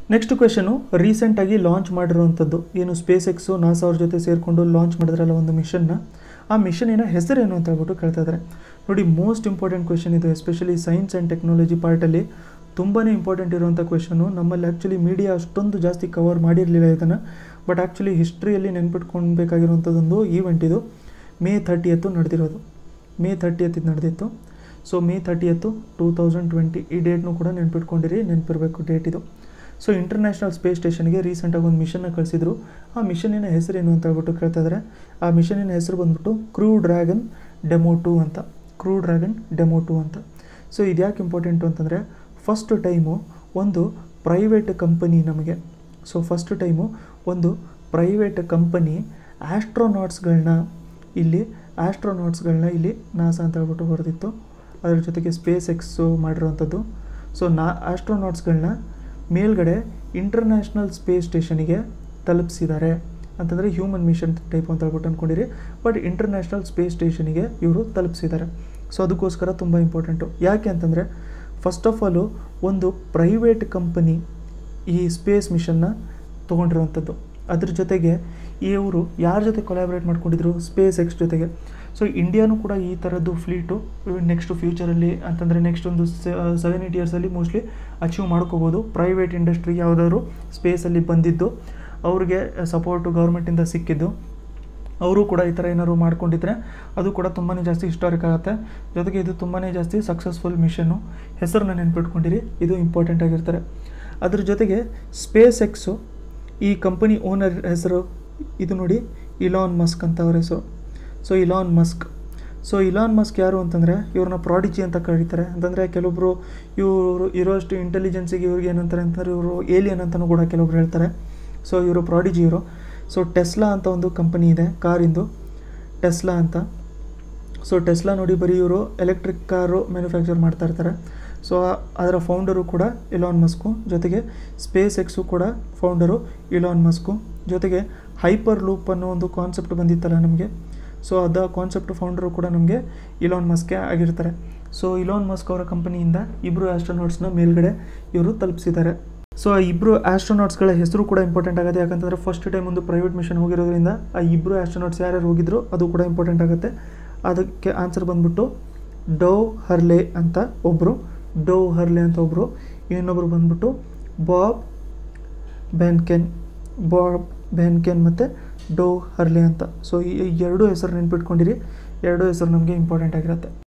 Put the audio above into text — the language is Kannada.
ನೆಕ್ಸ್ಟ್ ಕ್ವೆಶನು ರೀಸೆಂಟಾಗಿ ಲಾಂಚ್ ಮಾಡಿರುವಂಥದ್ದು ಏನು ಸ್ಪೇಸ್ ಎಕ್ಸು ನಾಸಾ ಅವ್ರ ಜೊತೆ ಸೇರಿಕೊಂಡು ಲಾಂಚ್ ಮಾಡಿದ್ರಲ್ಲ ಒಂದು ಮಿಷನ್ನ ಆ ಮಿಷನಿನ ಹೆಸರೇನು ಅಂತ ಹೇಳ್ಬಿಟ್ಟು ಕೇಳ್ತಾ ಇದ್ದಾರೆ ನೋಡಿ ಮೋಸ್ಟ್ ಇಂಪಾರ್ಟೆಂಟ್ ಕ್ವೆಶನ್ ಇದು ಎಸ್ಪೆಷಲಿ ಸೈನ್ಸ್ ಆ್ಯಂಡ್ ಟೆಕ್ನಾಲಜಿ ಪಾರ್ಟಲ್ಲಿ ತುಂಬಾ ಇಂಪಾರ್ಟೆಂಟ್ ಇರುವಂಥ ಕ್ವೆಶನು ನಮ್ಮಲ್ಲಿ ಆ್ಯಕ್ಚುಲಿ ಮೀಡಿಯಾ ಅಷ್ಟೊಂದು ಜಾಸ್ತಿ ಕವರ್ ಮಾಡಿರಲಿಲ್ಲ ಇದನ್ನು ಬಟ್ ಆ್ಯಕ್ಚುಲಿ ಹಿಸ್ಟ್ರಿಯಲ್ಲಿ ನೆನ್ಪಿಟ್ಕೊಳ್ಬೇಕಾಗಿರುವಂಥದ್ದೊಂದು ಈವೆಂಟ್ ಇದು ಮೇ ಥರ್ಟಿಯತ್ತು ನಡೆದಿರೋದು ಮೇ ಥರ್ಟಿಯತ್ ಇದು ನಡೆದಿತ್ತು so May thirtieth two thousand twenty ಈ ಡೇಟ್ನು ಕೂಡ ನೆನ್ಪಿಟ್ಕೊಂಡಿರಿ ನೆನಪಿರಬೇಕು ಡೇಟ್ ಇದು ಸೊ ಇಂಟರ್ನ್ಯಾಷನಲ್ ಸ್ಪೇಸ್ ಸ್ಟೇಷನ್ಗೆ ರೀಸೆಂಟಾಗಿ ಒಂದು ಮಿಷನ್ನ ಕಳಿಸಿದ್ರು ಆ ಮಿಷನ್ನಿನ ಹೆಸರೇನು ಅಂತ ಹೇಳ್ಬಿಟ್ಟು ಕೇಳ್ತಾ ಇದ್ದಾರೆ ಆ ಮಿಷನ್ನಿನ ಹೆಸರು ಬಂದ್ಬಿಟ್ಟು ಕ್ರೂ ಡ್ರ್ಯಾಗನ್ ಡೆಮೋ ಟು ಅಂತ ಕ್ರೂ ಡ್ರ್ಯಾಗನ್ ಡೆಮೋ ಟು ಅಂತ ಸೊ ಇದು ಯಾಕೆ ಇಂಪಾರ್ಟೆಂಟು ಅಂತಂದರೆ ಫಸ್ಟ್ ಟೈಮು ಒಂದು ಪ್ರೈವೇಟ್ ಕಂಪನಿ ನಮಗೆ ಸೊ ಫಸ್ಟ್ ಟೈಮು ಒಂದು ಪ್ರೈವೇಟ್ ಕಂಪನಿ ಆಸ್ಟ್ರೋನಾಟ್ಸ್ಗಳನ್ನ ಇಲ್ಲಿ ಆಸ್ಟ್ರೋನಾಟ್ಸ್ಗಳನ್ನ ಇಲ್ಲಿ ನಾಸಾ ಅಂತ ಹೇಳ್ಬಿಟ್ಟು ಬರೆದಿತ್ತು ಅದರ ಜೊತೆಗೆ ಸ್ಪೇಸ್ ಎಕ್ಸು ಮಾಡಿರೋವಂಥದ್ದು ಸೊ ನಾ ಆಸ್ಟ್ರೋನಾಟ್ಸ್ಗಳನ್ನ ಮೇಲ್ಗಡೆ ಇಂಟರ್ನ್ಯಾಷನಲ್ ಸ್ಪೇಸ್ ಸ್ಟೇಷನಿಗೆ ತಲುಪಿಸಿದ್ದಾರೆ ಅಂತಂದರೆ ಹ್ಯೂಮನ್ ಮಿಷನ್ ಟೈಪ್ ಅಂತ ಹೇಳ್ಬಿಟ್ಟು ಅಂದ್ಕೊಂಡಿರಿ ಬಟ್ ಇಂಟರ್ನ್ಯಾಷನಲ್ ಸ್ಪೇಸ್ ಸ್ಟೇಷನಿಗೆ ಇವರು ತಲುಪಿಸಿದ್ದಾರೆ ಸೊ ಅದಕ್ಕೋಸ್ಕರ ತುಂಬ ಇಂಪಾರ್ಟೆಂಟು ಯಾಕೆ ಅಂತಂದರೆ ಫಸ್ಟ್ ಆಫ್ ಆಲು ಒಂದು ಪ್ರೈವೇಟ್ ಕಂಪನಿ ಈ ಸ್ಪೇಸ್ ಮಿಷನ್ನ ತೊಗೊಂಡಿರುವಂಥದ್ದು ಅದ್ರ ಜೊತೆಗೆ ಇವರು ಯಾರ ಜೊತೆ ಕೊಲಾಬ್ರೇಟ್ ಮಾಡ್ಕೊಂಡಿದ್ರು ಸ್ಪೇಸ್ ಎಕ್ಸ್ ಜೊತೆಗೆ ಸೊ ಇಂಡಿಯಾನು ಕೂಡ ಈ ಥರದ್ದು ಫ್ಲೀಟು ನೆಕ್ಸ್ಟ್ ಫ್ಯೂಚರಲ್ಲಿ ಅಂತಂದರೆ ನೆಕ್ಸ್ಟ್ ಒಂದು ಸೆವೆನ್ ಏಯ್ಟ್ ಇಯರ್ಸಲ್ಲಿ ಮೋಸ್ಟ್ಲಿ ಅಚೀವ್ ಮಾಡ್ಕೋಬೋದು ಪ್ರೈವೇಟ್ ಇಂಡಸ್ಟ್ರಿ ಯಾವುದಾದ್ರು ಸ್ಪೇಸಲ್ಲಿ ಬಂದಿದ್ದು ಅವ್ರಿಗೆ ಸಪೋರ್ಟು ಗೌರ್ಮೆಂಟಿಂದ ಸಿಕ್ಕಿದ್ದು ಅವರು ಕೂಡ ಈ ಥರ ಏನಾದ್ರು ಮಾಡ್ಕೊಂಡಿದ್ರೆ ಅದು ಕೂಡ ತುಂಬಾ ಜಾಸ್ತಿ ಹಿಸ್ಟಾರಿಕ್ ಆಗುತ್ತೆ ಜೊತೆಗೆ ಇದು ತುಂಬಾ ಜಾಸ್ತಿ ಸಕ್ಸಸ್ಫುಲ್ ಮಿಷನ್ನು ಹೆಸರನ್ನ ನೆನ್ಪಿಟ್ಕೊಂಡಿರಿ ಇದು ಇಂಪಾರ್ಟೆಂಟ್ ಆಗಿರ್ತಾರೆ ಅದ್ರ ಜೊತೆಗೆ ಸ್ಪೇಸ್ ಎಕ್ಸು ಈ ಕಂಪನಿ ಓನರ್ ಹೆಸರು ಇದು ನೋಡಿ ಇಲಾನ್ ಮಸ್ಕ್ ಅಂತ ಅವ್ರ ಹೆಸರು so Elon Musk so Elon Musk ಯಾರು ಅಂತಂದರೆ ಇವ್ರನ್ನ ಪ್ರಾಡಿಜಿ ಅಂತ ಕರೀತಾರೆ ಅಂತಂದರೆ ಕೆಲವೊಬ್ಬರು ಇವರು ಇರೋಷ್ಟು ಇಂಟೆಲಿಜೆನ್ಸಿಗೆ ಇವ್ರಿಗೆ ಏನಂತಾರೆ ಅಂತಂದರೆ ಇವರು ಏಲಿಯನ್ ಅಂತಲೂ ಕೂಡ ಕೆಲವೊಬ್ರು ಹೇಳ್ತಾರೆ ಸೊ ಇವರು ಪ್ರಾಡಿಜಿ ಇವರು ಸೊ ಟೆಸ್ಲಾ ಅಂತ ಒಂದು ಕಂಪನಿ ಇದೆ ಕಾರಿಂದು ಟೆಸ್ಲಾ ಅಂತ ಸೊ ಟೆಸ್ಲಾ ನೋಡಿ ಬರೀ ಇವರು ಎಲೆಕ್ಟ್ರಿಕ್ ಕಾರು ಮ್ಯಾನುಫ್ಯಾಕ್ಚರ್ ಮಾಡ್ತಾ ಇರ್ತಾರೆ ಸೊ ಅದರ ಫೌಂಡರು ಕೂಡ ಇಲಾನ್ ಮಸ್ಕು ಜೊತೆಗೆ ಸ್ಪೇಸ್ ಎಕ್ಸು ಕೂಡ ಫೌಂಡರು ಇಲಾನ್ ಮಸ್ಕು ಜೊತೆಗೆ ಹೈಪರ್ ಲೂಪ್ ಅನ್ನೋ ಒಂದು ಕಾನ್ಸೆಪ್ಟ್ ಬಂದಿತ್ತಲ್ಲ ನಮಗೆ ಸೊ ಅದ ಕಾನ್ಸೆಪ್ಟ್ ಫೌಂಡರು ಕೂಡ ನಮಗೆ ಇಲಾನ್ ಮಸ್ಕೆ ಆಗಿರ್ತಾರೆ ಸೊ ಇಲಾನ್ ಮಸ್ಕ್ ಅವರ ಕಂಪನಿಯಿಂದ ಇಬ್ಬರು ಆಸ್ಟ್ರೋನಾಟ್ಸ್ನ ಮೇಲ್ಗಡೆ ಇವರು ತಲುಪಿಸಿದ್ದಾರೆ ಸೊ ಆ ಇಬ್ಬರು ಆಸ್ಟ್ರೋನಾಟ್ಸ್ಗಳ ಹೆಸರು ಕೂಡ ಇಂಪಾರ್ಟೆಂಟ್ ಆಗುತ್ತೆ ಯಾಕಂತಂದರೆ ಫಸ್ಟ್ ಟೈಮ್ ಒಂದು ಪ್ರೈವೇಟ್ ಮಿಷನ್ ಹೋಗಿರೋದ್ರಿಂದ ಆ ಇಬ್ಬರು ಆಸ್ಟ್ರೋನಾಟ್ಸ್ ಯಾರ್ಯಾರು ಹೋಗಿದ್ರು ಅದು ಕೂಡ ಇಂಪಾರ್ಟೆಂಟ್ ಆಗುತ್ತೆ ಅದಕ್ಕೆ ಆನ್ಸರ್ ಬಂದ್ಬಿಟ್ಟು ಡೋ ಹರ್ಲೆ ಅಂತ ಒಬ್ಬರು ಡೋ ಹರ್ಲೆ ಅಂತ ಒಬ್ಬರು ಇನ್ನೊಬ್ಬರು ಬಂದ್ಬಿಟ್ಟು ಬಾಬ್ ಬ್ಯಾನ್ಕೆನ್ ಬಾಬ್ ಬ್ಯಾನ್ಕೆನ್ ಮತ್ತು ಡೋ ಹರ್ಲೆ ಅಂತ ಸೊ ಈ ಎರಡು ಹೆಸರು ನೆನ್ಪಿಟ್ಕೊಂಡಿರಿ ಎರಡು ಹೆಸರು ನಮಗೆ ಇಂಪಾರ್ಟೆಂಟ್ ಆಗಿರುತ್ತೆ